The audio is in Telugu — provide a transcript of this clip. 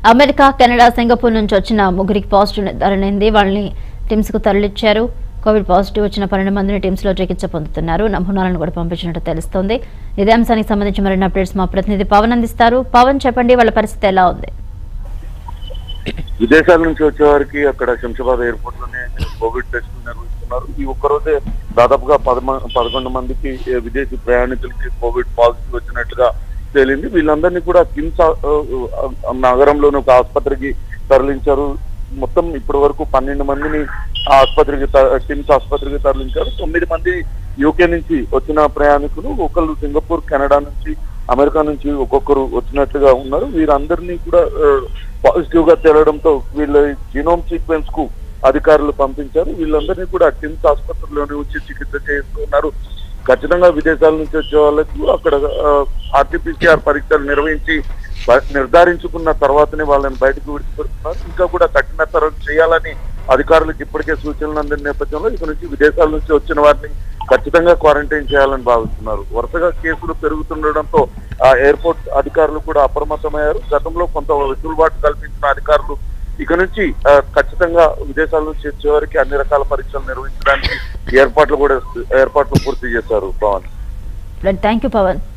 అమెరికా కెనడా సింగపూర్ నుంచి వచ్చిన ముగ్గురికి పాజిటివ్ నిర్ధారణైంది వాళ్ళని టిమ్స్ కు తరలించారు కోవిడ్ పాజిటివ్ వచ్చిన పన్నెండు మందిని టిమ్స్ లో చికిత్స పొందుతున్నారు నమూనాలను కూడా పంపించినట్టు తెలుస్తోంది ఇదే అంశానికి సంబంధించి మరిన్ని అప్డేట్స్ మా ప్రతినిధి పవన్ అందిస్తారు పవన్ చెప్పండి వాళ్ళ పరిస్థితి ఎలా ఉంది విదేశాల నుంచి వచ్చే వారికి అక్కడ శంషాబాద్ ఎయిర్పోర్ట్ లోనే కోవిడ్ టెస్టులు నిర్వహిస్తున్నారు ఈ ఒక్కరోజే దాదాపుగా పదమ పదకొండు మందికి ఏ, విదేశీ ప్రయాణికులకి కోవిడ్ పాజిటివ్ వచ్చినట్లుగా తేలింది వీళ్ళందరినీ కూడా కిమ్స్ ఆ, ఆ, నగరంలోని ఒక ఆసుపత్రికి తరలించారు మొత్తం ఇప్పటి వరకు పన్నెండు మందిని ఆ ఆసుపత్రికి త- కిమ్స్ ఆసుపత్రికి తరలించారు తొమ్మిది మంది యూకే నుంచి వచ్చిన ప్రయాణికులు ఒకళ్ళు సింగపూర్ కెనడా నుంచి అమెరికా నుంచి ఒక్కొక్కరు వచ్చినట్లుగా ఉన్నారు వీరందరినీ కూడా పాజిటివ్ గా తేలడంతో వీళ్ళ జీనోమ్ సీక్వెన్స్ కు అధికారులు పంపించారు వీళ్ళందరినీ కూడా టిమ్స్ ఆసుపత్రిలోనే వచ్చి చికిత్స చేస్తున్నారు ఖచ్చితంగా విదేశాల నుంచి వచ్చే వాళ్ళకు అక్కడ ఆర్టీపీసీఆర్ పరీక్షలు నిర్వహించి బ- నిర్ధారించుకున్న తర్వాతనే వాళ్ళని బయటకు విడిచిపెడుతున్నారు ఇంకా కూడా కఠినతరం చేయాలని అధికారులకు ఇప్పటికే సూచనలు అందిన నేపథ్యంలో ఇక నుంచి విదేశాల నుంచి వచ్చిన వారిని ఖచ్చితంగా క్వారంటైన్ చేయాలని భావిస్తున్నారు వరుసగా కేసులు పెరుగుతుండడంతో ఆ ఎయిర్పోర్ట్ అధికారులు కూడా అప్రమత్తమయ్యారు గతంలో కొంత వెసులుబాటు కల్పించిన అధికారులు ఇక నుంచి ఆ, ఖచ్చితంగా విదేశాల నుంచి వచ్చే వారికి అన్ని రకాల పరీక్షలు నిర్వహించడానికి ఏర్పాట్లు కూడా ఏర్పాట్లు పూర్తి చేశారు పవన్ థ్యాంక్ యూ పవన్